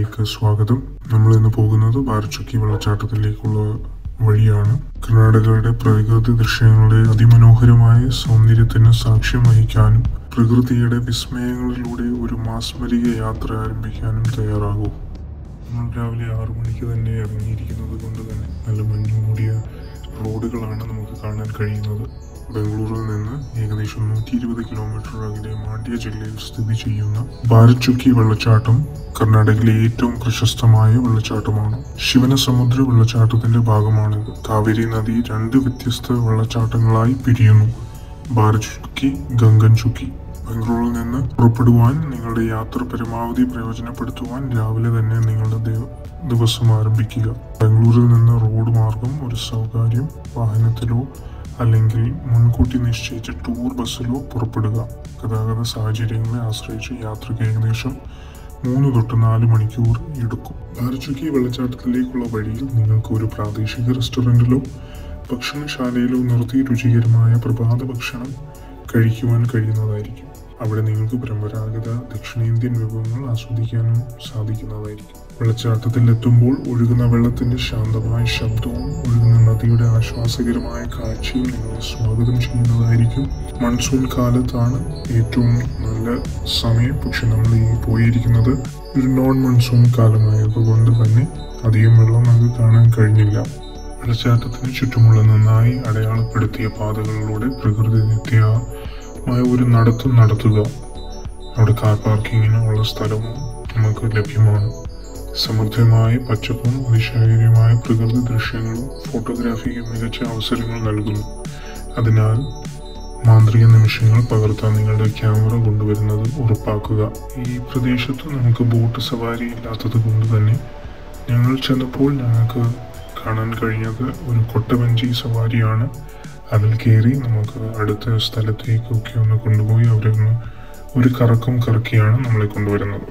വീഡിയോയിലേക്ക് സ്വാഗതം നമ്മൾ ഇന്ന് പോകുന്നത് ബാരച്ചുക്കി വെള്ളച്ചാട്ടത്തിലേക്കുള്ള വഴിയാണ് കർണാടകയുടെ പ്രകൃതി ദൃശ്യങ്ങളുടെ അതിമനോഹരമായ സൗന്ദര്യത്തിന് സാക്ഷ്യം വഹിക്കാനും പ്രകൃതിയുടെ വിസ്മയങ്ങളിലൂടെ ഒരു മാസ്മരിക യാത്ര ആരംഭിക്കാനും തയ്യാറാകും നമ്മൾ രാവിലെ ആറു മണിക്ക് തന്നെ ഇറങ്ങിയിരിക്കുന്നത് കൊണ്ട് തന്നെ നല്ല മഞ്ഞുമൂടിയ റോഡുകളാണ് നമുക്ക് കാണാൻ കഴിയുന്നത് ബംഗളൂരിൽ നിന്ന് ഏകദേശം നൂറ്റി ഇരുപത് കിലോമീറ്റർ അകലെ മാണ്ഡ്യ ജില്ലയിൽ സ്ഥിതി ചെയ്യുന്ന ബാരച്ചുക്കി വെള്ളച്ചാട്ടം കർണാടകയിലെ ഏറ്റവും പ്രശസ്തമായ വെള്ളച്ചാട്ടമാണ് ശിവനസമുദ്ര വെള്ളച്ചാട്ടത്തിന്റെ ഭാഗമാണിത് കാവേരി നദി രണ്ട് വ്യത്യസ്ത വെള്ളച്ചാട്ടങ്ങളായി പിരിയുന്നു ബാരച്ചുക്കി ഗംഗൻ ചുക്കി ബാംഗ്ലൂരിൽ നിന്ന് പുറപ്പെടുവാൻ നിങ്ങളുടെ യാത്ര പരമാവധി പ്രയോജനപ്പെടുത്തുവാൻ രാവിലെ തന്നെ നിങ്ങളുടെ ദി- ദിവസം ആരംഭിക്കുക ബാംഗ്ലൂരിൽ നിന്ന് റോഡ് മാർഗം ഒരു സ്വകാര്യം വാഹനത്തിലോ അല്ലെങ്കിൽ മുൻകൂട്ടി നിശ്ചയിച്ച ടൂർ ബസ്സിലോ പുറപ്പെടുക ഗതാഗത സാഹചര്യങ്ങളെ ആശ്രയിച്ച് യാത്രയ്ക്ക് ഏകദേശം മൂന്ന് തൊട്ട് നാല് മണിക്കൂർ എടുക്കും ബാരച്ചുക്കി വെള്ളച്ചാട്ടത്തിലേക്കുള്ള വഴിയിൽ നിങ്ങൾക്ക് ഒരു പ്രാദേശിക റെസ്റ്റോറൻറ്റിലോ ഭക്ഷണശാലയിലോ നിർത്തി രുചികരമായ പ്രഭാത ഭക്ഷണം കഴിക്കുവാൻ കഴിയുന്നതായിരിക്കും അവിടെ നിങ്ങൾക്ക് പരമ്പരാഗത ദക്ഷിണേന്ത്യൻ വിഭവങ്ങൾ ആസ്വദിക്കാനും സാധിക്കുന്നതായിരിക്കും വെള്ളച്ചാട്ടത്തിൽ എത്തുമ്പോൾ ഒഴുകുന്ന വെള്ളത്തിന്റെ ശാന്തമായ ശബ്ദവും ഒഴുകുന്ന നദിയുടെ ആശ്വാസകരമായ കാഴ്ചയും നിങ്ങളെ സ്വാഗതം ചെയ്യുന്നതായിരിക്കും മൺസൂൺ കാലത്താണ് ഏറ്റവും നല്ല സമയം പക്ഷെ നമ്മൾ ഈ പോയിരിക്കുന്നത് ഒരു നോൺ മൺസൂൺ കാലമായതുകൊണ്ട് തന്നെ അധികം വെള്ളം നമുക്ക് കാണാൻ കഴിഞ്ഞില്ല വെള്ളച്ചാട്ടത്തിന് ചുറ്റുമുള്ള നന്നായി അടയാളപ്പെടുത്തിയ പാതകളിലൂടെ പ്രകൃതി നിത്യമായ ഒരു നടത്തം നടത്തുക അവിടെ കാർ പാർക്കിങ്ങിനുള്ള സ്ഥലവും നമുക്ക് ലഭ്യമാണ് സമൃദ്ധമായ പച്ചപ്പും അതിശയകരമായ പ്രകൃതി ദൃശ്യങ്ങളും ഫോട്ടോഗ്രാഫിക്ക് മികച്ച അവസരങ്ങൾ നൽകുന്നു അതിനാൽ മാന്ത്രിക നിമിഷങ്ങൾ പകർത്താൻ നിങ്ങളുടെ ക്യാമറ കൊണ്ടുവരുന്നത് ഉറപ്പാക്കുക ഈ പ്രദേശത്ത് നമുക്ക് ബോട്ട് സവാരി ഇല്ലാത്തത് കൊണ്ട് തന്നെ ഞങ്ങൾ ചെന്നപ്പോൾ ഞങ്ങൾക്ക് കാണാൻ കഴിഞ്ഞത് ഒരു കൊട്ടവഞ്ചി സവാരിയാണ് അതിൽ കയറി നമുക്ക് അടുത്ത സ്ഥലത്തേക്കൊക്കെ ഒന്ന് കൊണ്ടുപോയി അവരൊന്ന് ഒരു കറക്കം കറക്കിയാണ് നമ്മളെ കൊണ്ടുവരുന്നത്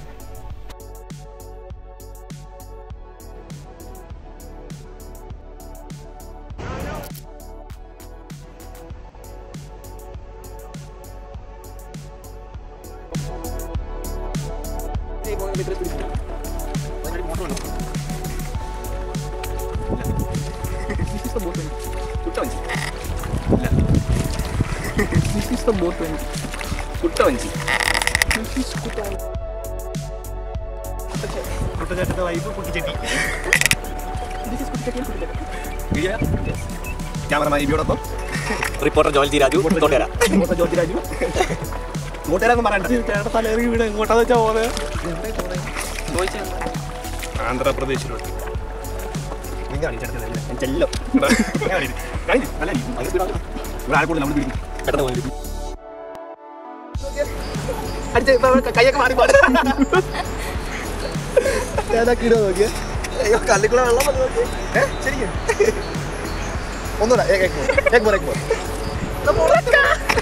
This is the boat വണ്ടി കുട്ടവഞ്ചി ഇല്ല This is the boat വണ്ടി കുട്ടവഞ്ചി This is കുട്ടവഞ്ചി കുട്ടചേട്ടന്റെ വൈഫ് കുട്ടിച്ചെട്ടി This is കുട്ടിച്ചട്ടിയാണ് കുട്ടിച്ചട്ടി ക്യാമറമാൻ ഇബിയോടൊപ്പം റിപ്പോർട്ടർ ജോൽ ജി രാജു തോട്ടേര ഇങ്ങോട്ട് ജ്യോതിരാജു തോട്ടേരെന്ന് പറയണ്ട ചേട്ടൻ തലേറി വീട് എങ്ങോട്ടാന്ന് വെച്ചാ പോകുന്നത് ആന്ധ്രാപ്രദേശിലോട്ട് ചെല്ലോ പെട്ടെന്ന് പോയി അടിച്ച് ഇപ്പൊ അവിടെ കൈയൊക്കെ മാറി പാട് ഏതാക്കി ഇടുക നോക്കിയേ അയ്യോ കല്ലിക്കുള്ള വെള്ളം വന്ന് നോക്കിയേ. ഏ, ശരിക്കും ഒന്നുകൂടെ ഏക് ഏക് മോർ ഏക് മോർ ഏക് മോർ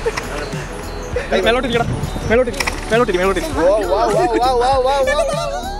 മേലോട്ടിരിക്കടാ മേലോട്ടിരി മേലോട്ടിരി മേലോട്ടിരി വാ വാ വാ വാ വാ വാ വാ